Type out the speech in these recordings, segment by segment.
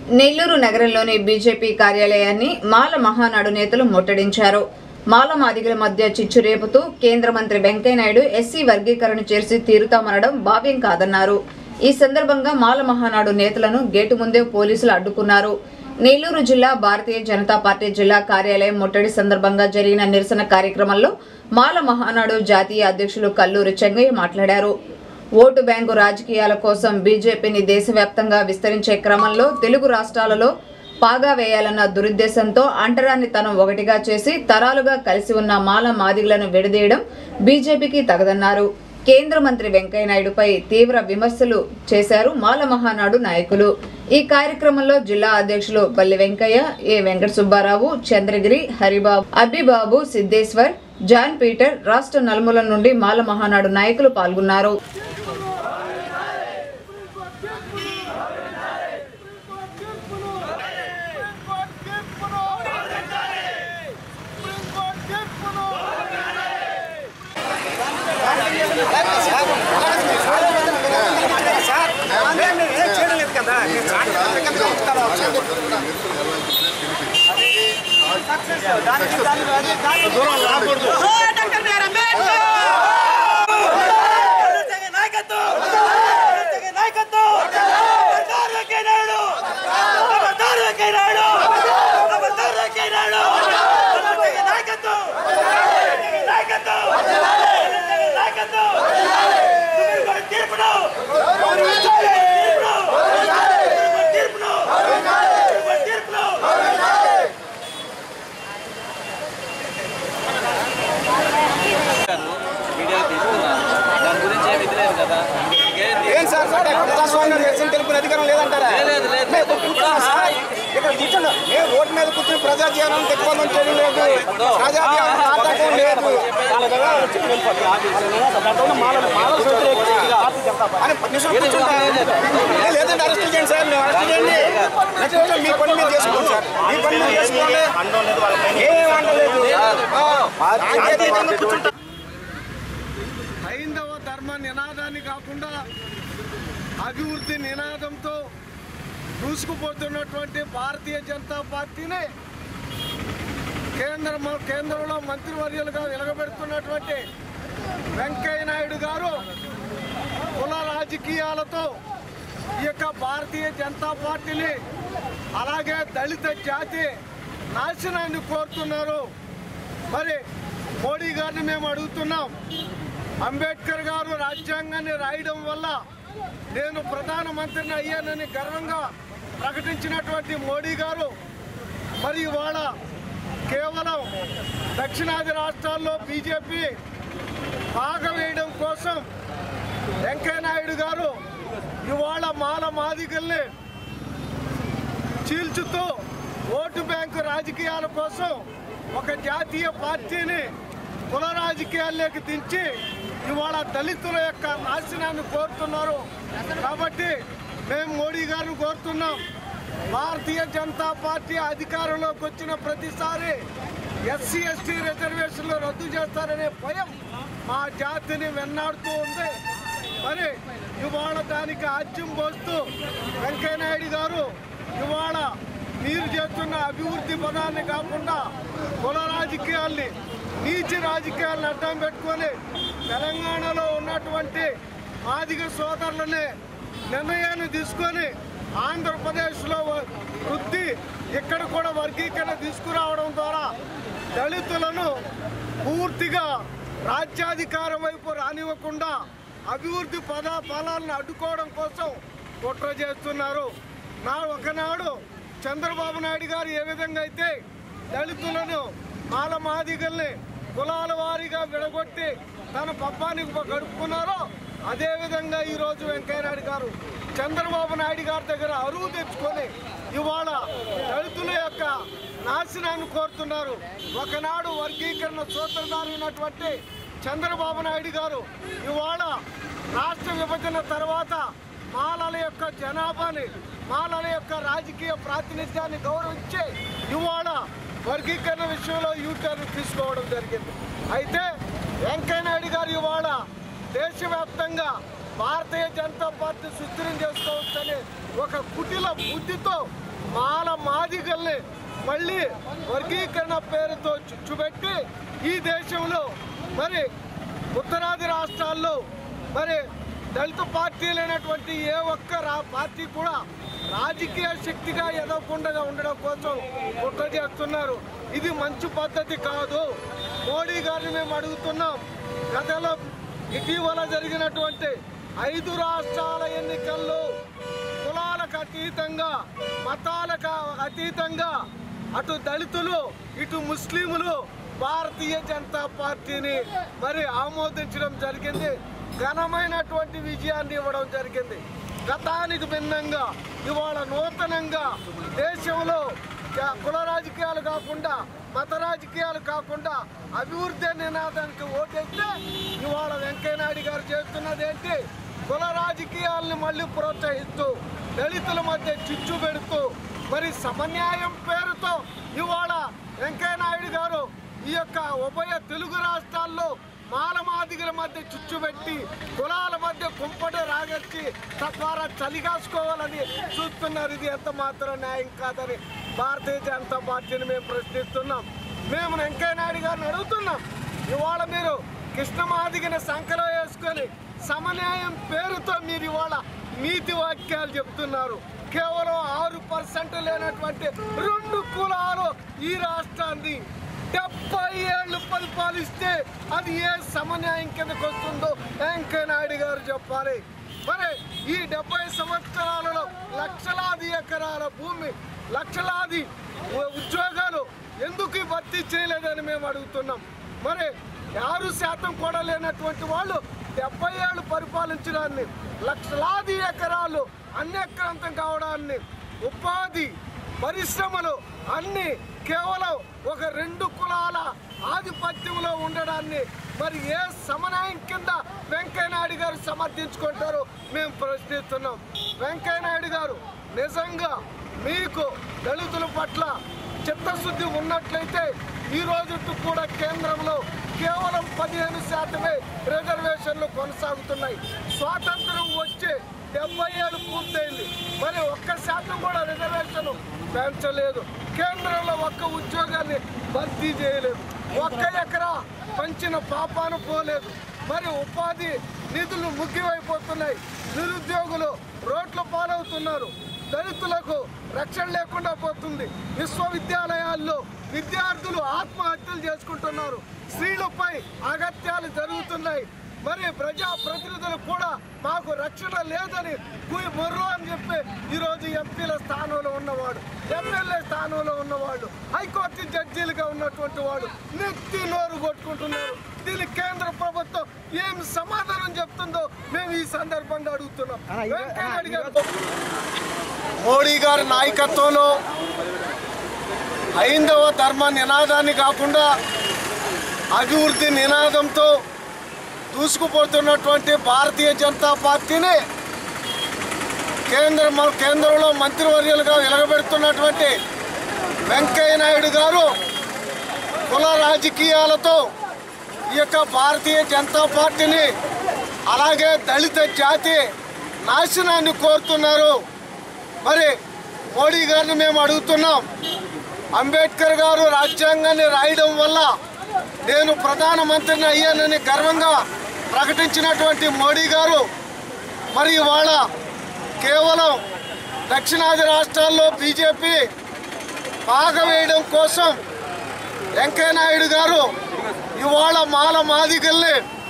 నెల్లూరు నగరంలోని బీజేపీ కార్యాలయాన్ని మాల మహానాడు నేతలు ముట్టడించారు మాల మాదిగల మధ్య చిచ్చు రేపుతూ కేంద్ర మంత్రి వెంకయ్యనాయుడు ఎస్సీ వర్గీకరణ చేసి తీరుతామనడం భావ్యం కాదన్నారు ఈ సందర్భంగా మాల మహానాడు నేతలను గేటు ముందే పోలీసులు అడ్డుకున్నారు నెల్లూరు జిల్లా భారతీయ జనతా పార్టీ జిల్లా కార్యాలయం ముట్టడి సందర్భంగా జరిగిన నిరసన కార్యక్రమంలో మాల మహానాడు జాతీయ అధ్యక్షులు కల్లూరి చెంగయ్య మాట్లాడారు ఓటు బ్యాంకు రాజకీయాల కోసం బీజేపీని దేశవ్యాప్తంగా విస్తరించే క్రమంలో తెలుగు రాష్ట్రాలలో పాగా వేయాలన్న దురుద్దేశంతో అంటరానితనం ఒకటిగా చేసి తరాలుగా కలిసి ఉన్న మాల మాదిగలను విడదీయడం బీజేపీకి తగదన్నారు కేంద్ర మంత్రి వెంకయ్యనాయుడుపై తీవ్ర విమర్శలు చేశారు మాల మహానాడు నాయకులు ఈ కార్యక్రమంలో జిల్లా అధ్యక్షులు Palli Venkaiah A Venkata Subbarao Chandragiri Haribabu Abbibabu Siddheshwar John Peter రాష్ట్ర నలుమూల నుండి మాల మహానాడు నాయకులు పాల్గొన్నారు డాక్టర్ బిఆర్ అంబేద్కర్ నాయకత్వం నాయకత్వం ఖబర్దార్ వెంకయ్యనాయుడు ఖబర్దార్ వెంకయ్యనాయుడు ఖబర్దార్ వెంకయ్యనాయుడు నాయకత్వం నాయకత్వం నాయకత్వం సుప్రీంకోర్టు తీర్పును తీర్పును తీర్పును తీర్పును వీడియో తీసుకున్నారు దాని గురించి ఏమి ఇది లేదు కదా ఇంకేంటి? ఏం సార్ సార్ ప్రజాస్వామ్యం నిరసన తెలుపుకునే అధికారం లేదంటారా లేదు, లేదు. మేము కూర్చున్నాం సార్ ఇక్కడ కూర్చున్నాం మేము రోడ్డు మీద కూర్చుని ప్రజా జీవనం తెచ్చుకోవాలని చేయడం లేదు ప్రజా జీవనం ఆటంకం లేదు అని నిమిషం కూర్చుంటాం. ఏ, లేదంటే అరెస్ట్ చేయండి సార్ మేము అరెస్ట్ చేయండి నెక్స్ట్ రోజు మీ పని మీరు చేసుకోండి సార్ మీ పని మీరు చేసుకోండి ఏం అంటలేదు ఆ, సాంకేతికంగా కూర్చుంటాం హైందవ ధర్మ నినాదాన్ని కాకుండా అభివృద్ధి నినాదంతో దూసుకుపోతున్నటువంటి భారతీయ జనతా పార్టీని కేంద్ర కేంద్రంలో మంత్రివర్యులుగా వెలగబెడుతున్నటువంటి వెంకయ్య నాయుడు గారు కుల రాజకీయాలతో ఈ యొక్క భారతీయ జనతా పార్టీని అలాగే దళిత జాతి నాశనాన్ని కోరుతున్నారు మరి మోడీ గారిని మేము అడుగుతున్నాం అంబేద్కర్ గారు రాజ్యాంగాన్ని రాయడం వల్ల నేను ప్రధానమంత్రిని అయ్యానని గర్వంగా ప్రకటించినటువంటి మోడీ గారు మరి ఇవాళ కేవలం దక్షిణాది రాష్ట్రాల్లో బీజేపీ భాగవేయడం కోసం వెంకయ్య నాయుడు గారు ఇవాళ మాల మాదిగల్ని చీల్చుతూ ఓటు బ్యాంకు రాజకీయాల కోసం ఒక జాతీయ పార్టీని కుల రాజకీయాల్లోకి దించి ఇవాళ దళితుల యొక్క నాశనాన్ని కోరుతున్నారు కాబట్టి మేము మోడీ గారిని కోరుతున్నాం భారతీయ జనతా పార్టీ అధికారంలోకి వచ్చిన ప్రతిసారి ఎస్సీ ఎస్టీ రిజర్వేషన్లు రద్దు చేస్తారనే భయం మా జాతిని వెన్నాడుతూ ఉంది మరి ఇవాళ దానికి ఆజ్యం పోస్తూ వెంకయ్యనాయుడు గారు ఇవాళ మీరు చేస్తున్న అభివృద్ధి పదాన్ని కాకుండా కుల రాజకీయాల్ని నీచ రాజకీయాలను అడ్డం పెట్టుకొని తెలంగాణలో ఉన్నటువంటి మాదిగ సోదరులని నిర్ణయాన్ని తీసుకొని ఆంధ్రప్రదేశ్లో వృద్ధి ఇక్కడ కూడా వర్గీకరణ తీసుకురావడం ద్వారా దళితులను పూర్తిగా రాజ్యాధికారం వైపు రానివ్వకుండా అభివృద్ధి పద ఫలాలను అడ్డుకోవడం కోసం కుట్ర చేస్తున్నారు నా ఒకనాడు చంద్రబాబు నాయుడు గారు ఏ విధంగా అయితే దళితులను మాల మాదిగల్ని కులాల వారీగా విడగొట్టి తన పబ్బానికి గడుపుకున్నారో అదే విధంగా ఈరోజు వెంకయ్యనాయుడు గారు చంద్రబాబు నాయుడు గారి దగ్గర అరువు తెచ్చుకొని ఇవాళ దళితుల యొక్క నాశనాన్ని కోరుతున్నారు ఒకనాడు వర్గీకరణ సూత్రధారి అయినటువంటి చంద్రబాబు నాయుడు గారు ఇవాళ రాష్ట్ర విభజన తర్వాత మాలల యొక్క జనాభాని మాలల యొక్క రాజకీయ ప్రాతినిధ్యాన్ని గౌరవించి ఇవాళ వర్గీకరణ విషయంలో యూటర్న్ తీసుకోవడం జరిగింది అయితే వెంకయ్యనాయుడు గారు ఇవాళ దేశవ్యాప్తంగా భారతీయ జనతా పార్టీ సుస్థిరం చేసుకోవచ్చని ఒక కుటిల బుద్ధితో మాల మాదిగల్ని మళ్ళీ వర్గీకరణ పేరుతో చుచ్చుబెట్టి ఈ దేశంలో మరి ఉత్తరాది రాష్ట్రాల్లో మరి దళిత పార్టీలైనటువంటి ఏ ఒక్క రా పార్టీ కూడా రాజకీయ శక్తిగా ఎదగకుండా ఉండడం కోసం కుట్ర చేస్తున్నారు ఇది మంచి పద్ధతి కాదు మోడీ గారిని మేము అడుగుతున్నాం గతంలో ఇటీవల జరిగినటువంటి ఐదు రాష్ట్రాల ఎన్నికల్లో కులాలకు అతీతంగా మతాలకు అతీతంగా అటు దళితులు ఇటు ముస్లింలు భారతీయ జనతా పార్టీని మరి ఆమోదించడం జరిగింది ఘనమైనటువంటి విజయాన్ని ఇవ్వడం జరిగింది గతానికి భిన్నంగా ఇవాళ నూతనంగా దేశంలో క- కుల రాజకీయాలు కాకుండా మత రాజకీయాలు కాకుండా అభివృద్ధి నినాదానికి ఓటేస్తే ఇవాళ వెంకయ్యనాయుడు గారు చేస్తున్నది ఏంటి కుల రాజకీయాలను మళ్ళీ ప్రోత్సహిస్తూ దళితుల మధ్య చిచ్చు పెడుతూ మరి సమన్యాయం పేరుతో ఇవాళ వెంకయ్యనాయుడు గారు ఈ యొక్క ఉభయ తెలుగు రాష్ట్రాల్లో మాలమాదిగల మధ్య చుచ్చుబెట్టి కులాల మధ్య కుంపటి రాగచ్చి తద్వారా చలిగాసుకోవాలని చూస్తున్నారు ఇది ఎంత మాత్రం న్యాయం కాదని భారతీయ జనతా పార్టీని మేము ప్రశ్నిస్తున్నాం మేము వెంకయ్య నాయుడు గారిని అడుగుతున్నాం ఇవాళ మీరు కృష్ణమాదిగిన సంఖలో వేసుకొని సమన్యాయం పేరుతో మీరు ఇవాళ నీతి వాక్యాలు చెప్తున్నారు కేవలం ఆరు పర్సెంట్ లేనటువంటి రెండు కులాలు ఈ రాష్ట్రాన్ని డెబ్బై ఏళ్ళు పరిపాలిస్తే అది ఏ సమన్యాయం కిందకు వస్తుందో వెంకయ్య నాయుడు గారు చెప్పాలి మరి ఈ డెబ్బై సంవత్సరాలలో లక్షలాది ఎకరాల భూమి లక్షలాది ఉ- ఉద్యోగాలు ఎందుకు భర్తీ చేయలేదని మేము అడుగుతున్నాం మరి ఆరు శాతం కూడా లేనటువంటి వాళ్ళు డెబ్బై ఏళ్ళు పరిపాలించడాన్ని లక్షలాది ఎకరాలు అన్యక్రాంతం కావడాన్ని ఉపాధి పరిశ్రమలు అన్ని కేవలం ఒక రెండు కులాల ఆధిపత్యంలో ఉండడాన్ని మరి ఏ సమన్వయం కింద వెంకయ్య నాయుడు గారు సమర్థించుకుంటారో మేము ప్రశ్నిస్తున్నాం వెంకయ్య నాయుడు గారు నిజంగా మీకు దళితుల పట్ల చిత్తశుద్ధి ఉన్నట్లయితే ఈ రోజు కూడా కేంద్రంలో కేవలం పదిహేను శాతమే రిజర్వేషన్లు కొనసాగుతున్నాయి స్వాతంత్రం వచ్చి డెబ్బై ఏళ్ళు పూర్తయింది మరి ఒక్క శాతం కూడా రిజర్వేషన్ పెంచలేదు కేంద్రంలో ఒక్క ఉద్యోగాన్ని భర్తీ చేయలేదు ఒక్క ఎకరా పంచిన పాపాన పోలేదు మరి ఉపాధి నిధులు ముగ్గివైపోతున్నాయి నిరుద్యోగులు రోడ్ల పాలవుతున్నారు దళితులకు రక్షణ లేకుండా పోతుంది విశ్వవిద్యాలయాల్లో విద్యార్థులు ఆత్మహత్యలు చేసుకుంటున్నారు స్త్రీలపై అగత్యాలు జరుగుతున్నాయి మరి ప్రజా ప్రతినిధులు కూడా మాకు రక్షణ లేదని కుయ్ మొర్రు అని చెప్పి ఈరోజు ఎంపీల స్థానంలో ఉన్నవాడు ఎమ్మెల్యే స్థానంలో ఉన్నవాడు హైకోర్టు జడ్జీలుగా ఉన్నటువంటి వాడు నెత్తి నోరు కొట్టుకుంటున్నారు దీనికి కేంద్ర ప్రభుత్వం ఏం సమాధానం చెప్తుందో మేము ఈ సందర్భంగా అడుగుతున్నాం వెంకయ్య నాయుడు గారు మోడీ గారి నాయకత్వంలో హైందవ ధర్మ నినాదాన్ని కాకుండా అభివృద్ధి నినాదంతో దూసుకుపోతున్నటువంటి భారతీయ జనతా పార్టీని కేంద్ర మ- కేంద్రంలో మంత్రివర్యులుగా వెలగబెడుతున్నటువంటి వెంకయ్య నాయుడు గారు కుల రాజకీయాలతో ఈ యొక్క భారతీయ జనతా పార్టీని అలాగే దళిత జాతి నాశనాన్ని కోరుతున్నారు మరి మోడీ గారిని మేము అడుగుతున్నాం అంబేద్కర్ గారు రాజ్యాంగాన్ని రాయడం వల్ల నేను ప్రధానమంత్రిని అయ్యానని గర్వంగా ప్రకటించినటువంటి మోడీ గారు మరి ఇవాళ కేవలం దక్షిణాది రాష్ట్రాల్లో బీజేపీ పాగవేయడం కోసం వెంకయ్య నాయుడు గారు ఇవాళ మాల మాదిగల్ని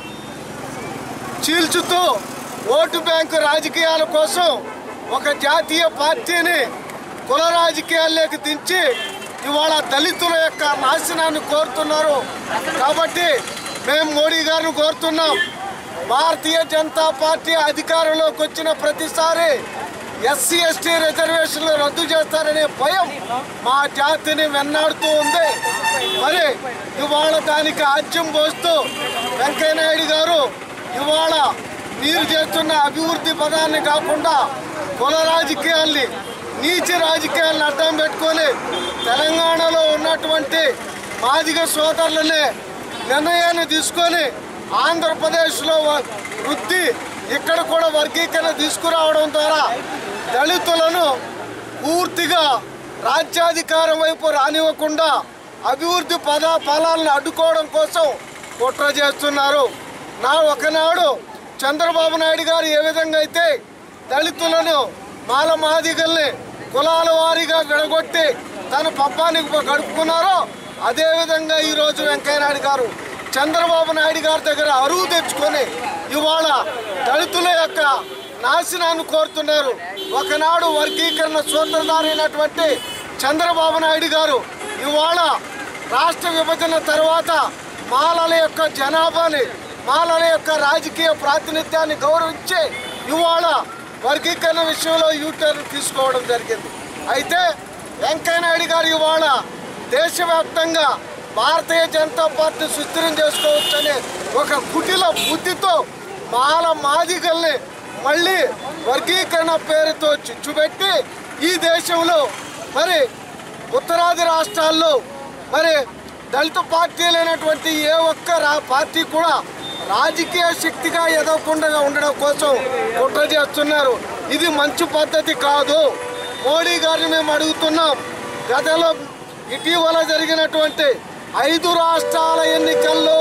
చీల్చుతూ ఓటు బ్యాంకు రాజకీయాల కోసం ఒక జాతీయ పార్టీని కుల రాజకీయాల్లోకి దించి ఇవాళ దళితుల యొక్క నాశనాన్ని కోరుతున్నారు కాబట్టి మేము మోడీ గారిని కోరుతున్నాం భారతీయ జనతా పార్టీ అధికారంలోకి వచ్చిన ప్రతిసారి ఎస్సీ ఎస్టీ రిజర్వేషన్లు రద్దు చేస్తారనే భయం మా జాతిని వెన్నాడుతూ ఉంది మరి ఇవాళ దానికి ఆజ్యం పోస్తూ వెంకయ్య నాయుడు గారు ఇవాళ మీరు చేస్తున్న అభివృద్ధి పదాన్ని కాకుండా కుల రాజకీయాల్ని నీచ రాజకీయాలను అడ్డం పెట్టుకొని తెలంగాణలో ఉన్నటువంటి మాదిగ సోదరులనే నిర్ణయాన్ని తీసుకొని ఆంధ్రప్రదేశ్లో వ- వృద్ధి ఇక్కడ కూడా వర్గీకరణ తీసుకురావడం ద్వారా దళితులను పూర్తిగా రాజ్యాధికారం వైపు రానివ్వకుండా అభివృద్ధి పద ఫలాలను అడ్డుకోవడం కోసం కుట్ర చేస్తున్నారు నా ఒకనాడు చంద్రబాబు నాయుడు గారు ఏ విధంగా అయితే దళితులను మాల మాదిగల్ని కులాల వారీగా విడగొట్టి తన పబ్బానికి గడుపుకున్నారో అదేవిధంగా ఈరోజు వెంకయ్యనాయుడు గారు చంద్రబాబు నాయుడు గారి దగ్గర అరువు తెచ్చుకొని ఇవాళ దళితుల యొక్క నాశనాన్ని కోరుతున్నారు ఒకనాడు వర్గీకరణ సూత్రధారి అయినటువంటి చంద్రబాబు నాయుడు గారు ఇవాళ రాష్ట్ర విభజన తర్వాత మాలల యొక్క జనాభాని మాలల యొక్క రాజకీయ ప్రాతినిధ్యాన్ని గౌరవించి ఇవాళ వర్గీకరణ విషయంలో యూటర్న్ తీసుకోవడం జరిగింది అయితే వెంకయ్యనాయుడు గారు ఇవాళ దేశవ్యాప్తంగా భారతీయ జనతా పార్టీ సుస్థిరం చేసుకోవచ్చనే ఒక కుటిల బుద్ధితో మాల మాదిగల్ని మళ్ళీ వర్గీకరణ పేరుతో చిచ్చుపెట్టి ఈ దేశంలో మరి ఉత్తరాది రాష్ట్రాల్లో మరి దళిత పార్టీలైనటువంటి ఏ ఒక్క రా పార్టీ కూడా రాజకీయ శక్తిగా ఎదగకుండా ఉండడం కోసం కుట్ర చేస్తున్నారు ఇది మంచి పద్ధతి కాదు మోడీ గారిని మేము అడుగుతున్నాం గతంలో ఇటీవల జరిగినటువంటి ఐదు రాష్ట్రాల ఎన్నికల్లో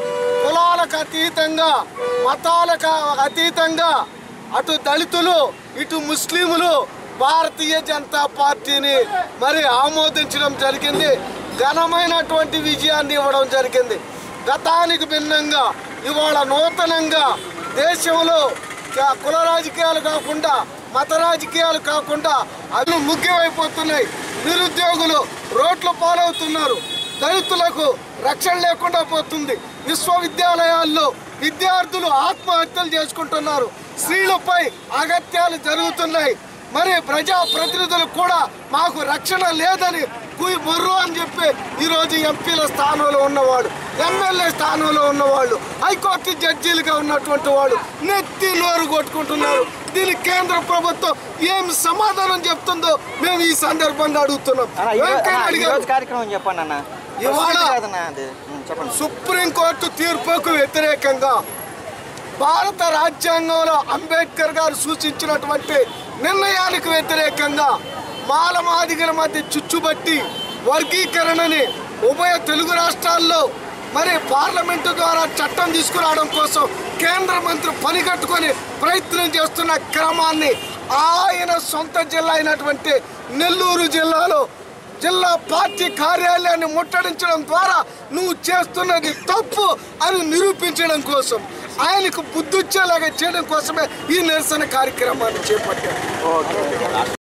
కులాలకు అతీతంగా మతాలకు అతీతంగా అటు దళితులు ఇటు ముస్లింలు భారతీయ జనతా పార్టీని మరి ఆమోదించడం జరిగింది ఘనమైనటువంటి విజయాన్ని ఇవ్వడం జరిగింది గతానికి భిన్నంగా ఇవాళ నూతనంగా దేశంలో క- కుల రాజకీయాలు కాకుండా మత రాజకీయాలు కాకుండా అవి ముఖ్యమైపోతున్నాయి నిరుద్యోగులు రోడ్ల పాలవుతున్నారు దళితులకు రక్షణ లేకుండా పోతుంది విశ్వవిద్యాలయాల్లో విద్యార్థులు ఆత్మహత్యలు చేసుకుంటున్నారు స్త్రీలపై అగత్యాలు జరుగుతున్నాయి మరి ప్రజా ప్రతినిధులు కూడా మాకు రక్షణ లేదని కుయి బొర్రు అని చెప్పి ఈరోజు ఎంపీల స్థానంలో ఉన్నవాడు ఎమ్మెల్యే స్థానంలో ఉన్నవాళ్ళు హైకోర్టు జడ్జీలుగా ఉన్నటువంటి వాళ్ళు నెత్తి నోరు కొట్టుకుంటున్నారు దీనికి కేంద్ర ప్రభుత్వం ఏం సమాధానం చెప్తుందో మేము ఈ సందర్భంగా అడుగుతున్నాం వెంకయ్య నాయుడు గారు ఈరోజు కార్యక్రమం చెప్పండి అన్న ఇవాళ కాదన్నా అది ఉం, చెప్పండి సుప్రీంకోర్టు తీర్పుకు వ్యతిరేకంగా భారత రాజ్యాంగంలో అంబేద్కర్ గారు సూచించినటువంటి నిర్ణయానికి వ్యతిరేకంగా మాలమాదిగల మధ్య చుచ్చుబట్టి వర్గీకరణని ఉభయ తెలుగు రాష్ట్రాల్లో మరి పార్లమెంటు ద్వారా చట్టం తీసుకురావడం కోసం కేంద్ర మంత్రి పని కట్టుకొని ప్రయత్నం చేస్తున్న క్రమాన్ని ఆయన సొంత జిల్లా అయినటువంటి నెల్లూరు జిల్లాలో జిల్లా పార్టీ కార్యాలయాన్ని ముట్టడించడం ద్వారా నువ్వు చేస్తున్నది తప్పు అని నిరూపించడం కోసం ఆయనకు బుద్ధి వచ్చేలాగా చేయడం కోసమే ఈ నిరసన కార్యక్రమాన్ని చేపట్టారు